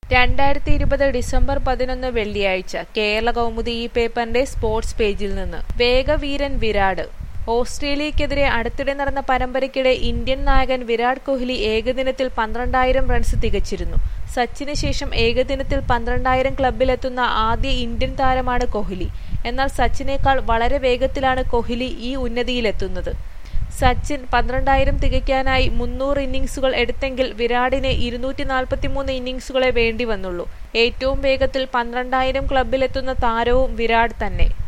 രണ്ടായിരത്തി ഇരുപത് ഡിസംബർ പതിനൊന്ന് വെള്ളിയാഴ്ച കേരള കൗമുദി ഈ പേപ്പറിന്റെ സ്പോർട്സ് പേജിൽ നിന്ന് വേഗവീരൻ വിരാട് ഓസ്ട്രേലിയക്കെതിരെ അടുത്തിടെ നടന്ന പരമ്പരയ്ക്കിടെ ഇന്ത്യൻ നായകൻ വിരാട് കോഹ്ലി ഏകദിനത്തിൽ പന്ത്രണ്ടായിരം റൺസ് തികച്ചിരുന്നു സച്ചിന് ശേഷം ഏകദിനത്തിൽ പന്ത്രണ്ടായിരം ക്ലബിലെത്തുന്ന ആദ്യ ഇന്ത്യൻ താരമാണ് കോഹ്ലി എന്നാൽ സച്ചിനേക്കാൾ വളരെ വേഗത്തിലാണ് കോഹ്ലി ഈ ഉന്നതിയിലെത്തുന്നത് സച്ചിൻ പന്ത്രണ്ടായിരം തികയ്ക്കാനായി മുന്നൂറ് ഇന്നിംഗ്സുകൾ എടുത്തെങ്കിൽ വിരാടിന് ഇരുന്നൂറ്റി നാൽപ്പത്തിമൂന്ന് ഇന്നിംഗ്സുകളെ വേണ്ടി വന്നുള്ളൂ ഏറ്റവും വേഗത്തിൽ പന്ത്രണ്ടായിരം ക്ലബിലെത്തുന്ന താരവും വിരാട് തന്നെ